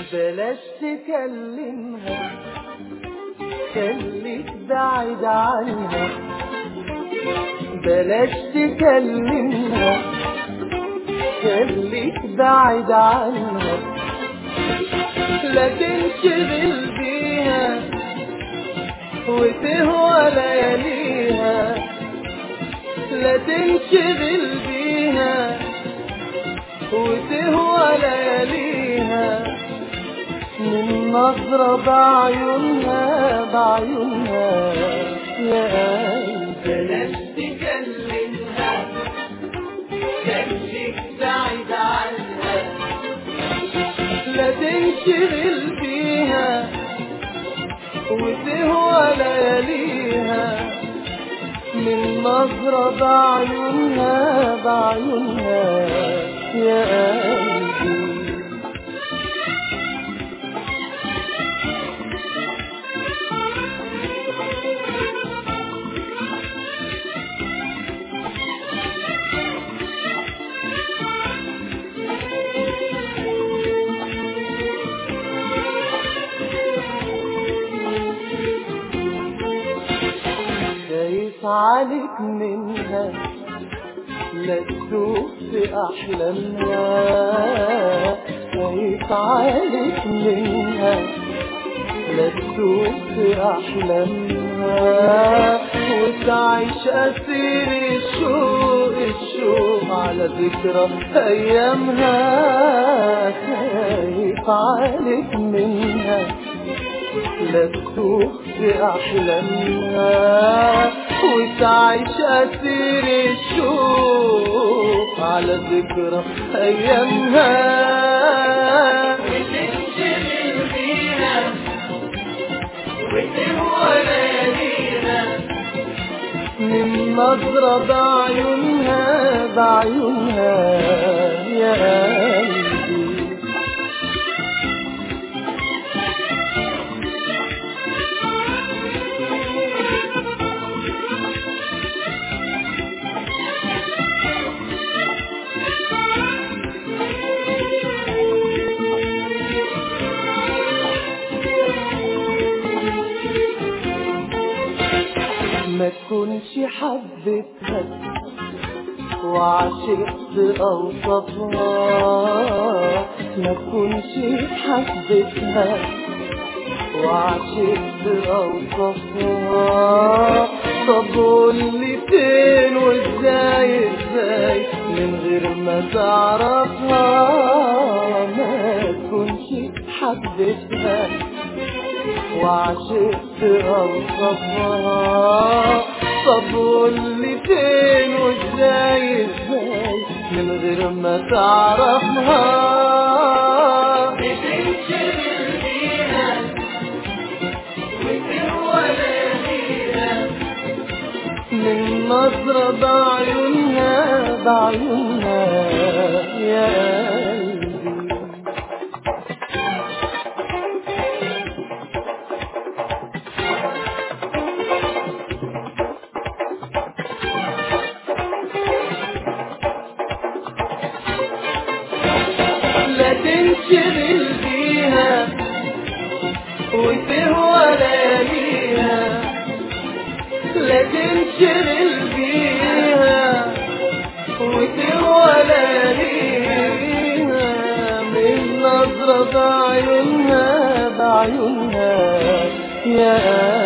بلاش تكلمها خليك بعيد عنها بلاش تكلمها خليك بعيد عنها لا تنشغل بيها وتهوى لياليها لا تنشغل بيها وتهوى لياليها من نظرة بعيونها بعيونها يا قلبي بلاش تكلمها خليك بعيد عنها لا تنشغل بيها وتهوى لياليها من نظرة بعيونها بعيونها يا قلبي خايف عليك منها لا تدوخ في أحلامها خايف عليك منها لا تدوخ في أحلامها وتعيش أسير الشوق الشوق على ذكرى أيامها خايف عليك منها لا تدوخ في أحلامها وتعيش أسير الشوق على ذكرى أيامها وتنشغل بيها وتهوى لياليها من نظرة بعيونها بعيونها يا قلبي ما تكونش حبيتها وعشقت أوصافها ما تكونش حبيتها وعشقت أوصافها طب قولي فين وازاي ازاي من غير ما تعرفها ما تكونش حبيتها وعشقت أوصافها طب قولي فين وازاي ازاي من غير ما تعرفها بتنشغل بيها وتهوى لياليها من نظرة بعيونها بعيونها يا قلبي لا تنشغل بيها وتهوى لياليها لا تنشغل بيها وتهوى لياليها من نظرة بعيونها بعيونها يا